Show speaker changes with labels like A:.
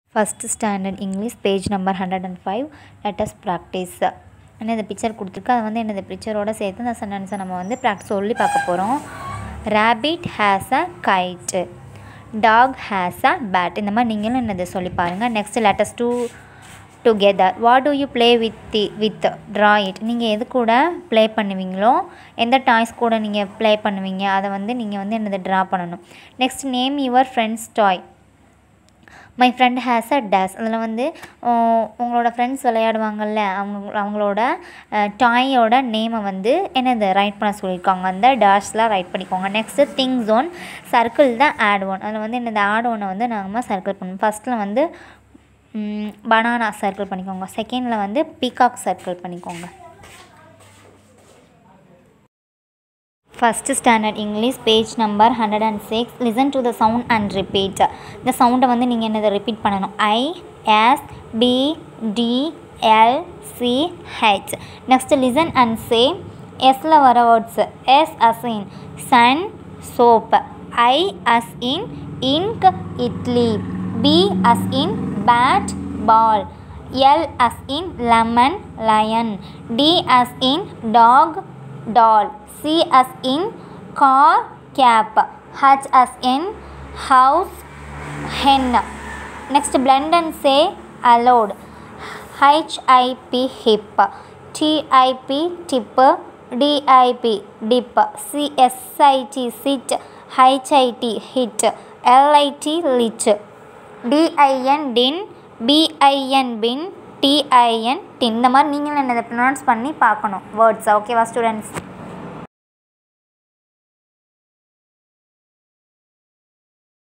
A: first standard English page number hundred and five let's practice என்ன இந்த picture கொடுத்துருக்கு அது வந்து என்னது பிக்சரோட சேர்த்து அந்த சென்டென்ஸை நம்ம வந்து ப்ராக்டிஸ் சொல்லி பார்க்க போகிறோம் ரேபிட் ஹேஸ் அ கைட்டு டாக் ஹேஸ் அ பேட் இந்த மாதிரி நீங்களும் என்னது சொல்லி பாருங்கள் next let's do together what do you play with the with draw it நீங்கள் எது கூட ப்ளே பண்ணுவீங்களோ எந்த டாய்ஸ் கூட நீங்கள் ப்ளே பண்ணுவீங்க அதை வந்து நீங்கள் வந்து என்னது ட்ரா பண்ணணும் next name your friends toy my friend has a dash அதில் வந்து உங்களோட ஃப்ரெண்ட்ஸ் விளையாடுவாங்கல்ல அவங்க அவங்களோட டாயோட நேமை வந்து என்னது ரைட் பண்ண சொல்லியிருக்காங்க அந்த டேஷ்லாம் ரைட் பண்ணிக்கோங்க நெக்ஸ்ட்டு திங் ஜோன் சர்க்கிள் தான் ஆட் ஒன் அதில் வந்து என்னது ஆட் ஒன்னை வந்து நம்ம சர்க்கிள் பண்ணணும் ஃபஸ்ட்டில் வந்து பனானா சர்க்கிள் பண்ணிக்கோங்க செகண்டில் வந்து பீகாக் சர்க்கிள் பண்ணிக்கோங்க first standard English page number hundred and six listen to the sound and repeat இந்த சவுண்டை வந்து நீங்கள் என்னதை ரிப்பீட் பண்ணணும் I S B D L C H next listen and say எஸ்ல வர words S as in sun soap I as in ink idli B as in bat ball L as in lemon lion D as in dog doll C as in car cap H as in house hen next blend and say allowed H I P hip T I P tip D I P dip C S I T sit H I T hit L I T lich D I N din B I N bin T I N tin இந்த மாதிரி நீங்களும் என்னதை pronounce பண்ணி பார்க்கணும் வேர்ட்ஸை ஓகேவா students